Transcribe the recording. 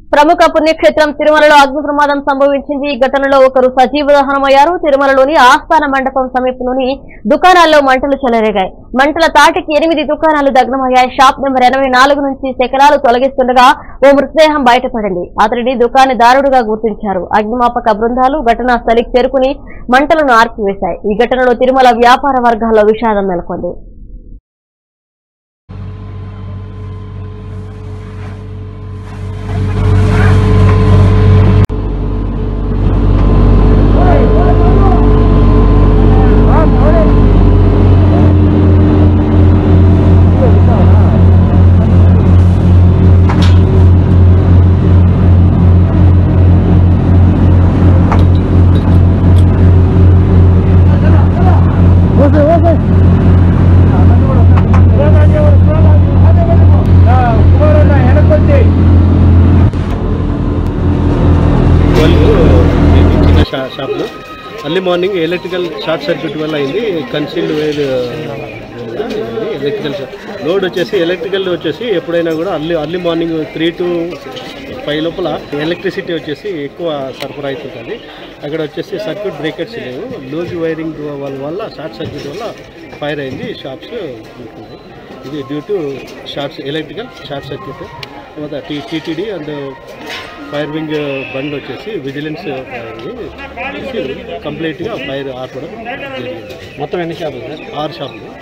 ప్రముఖ పుణ్యక్షేత్రం తిరుమలలో అగ్ని ప్రమాదం సంభవించింది ఈ ఘటనలో ఒకరు సజీవ దహనమయ్యారు తిరుమలలోని ఆస్థాన మండపం సమీపంలోని దుకాణాల్లో మంటలు చెలరేగాయి మంటల తాటికి ఎనిమిది దుకాణాలు దగ్నమయ్యాయి షాప్ నెంబర్ ఎనభై నాలుగు నుంచి శకలాలు తొలగిస్తుండగా ఓ మృతదేహం బయటపడింది అతడిని దుకాణదారుడుగా గుర్తించారు అగ్నిమాపక బృందాలు ఘటనా స్థలికి చేరుకుని మంటలను ఆర్పివేశాయి ఈ ఘటనలో తిరుమల వ్యాపార వర్గాల్లో విషాదం నెలకొంది వాళ్ళు ఇది చిన్న షా షాప్లో early morning electrical short circuit వల్ల అయింది కన్సీల్డ్ వైర్ ఎలక్ట్రికల్ లోడ్ వచ్చేసి ఎలక్ట్రికల్ వచ్చేసి ఎప్పుడైనా కూడా early early morning three two five లోపల ఎలక్ట్రిసిటీ వచ్చేసి ఎక్కువ సరఫరా అవుతుంటుంది అక్కడ వచ్చేసి సర్క్యూట్ బ్రేకర్స్ లేవు లూజ్ వైరింగ్ వల్ల వల్ల షార్ట్ సర్క్యూట్ వల్ల ఫైర్ అయింది షాప్స్ ఉంటున్నాయి ఇది due to shorts electrical short circuit తర్వాత T TTD and fire wing బండ్ వచ్చేసి విజిలెన్స్ కంప్లీట్గా ఫైర్ ఆపడం జరిగింది మొత్తం ఎన్ని షాపులు సార్ ఆరు షాపులు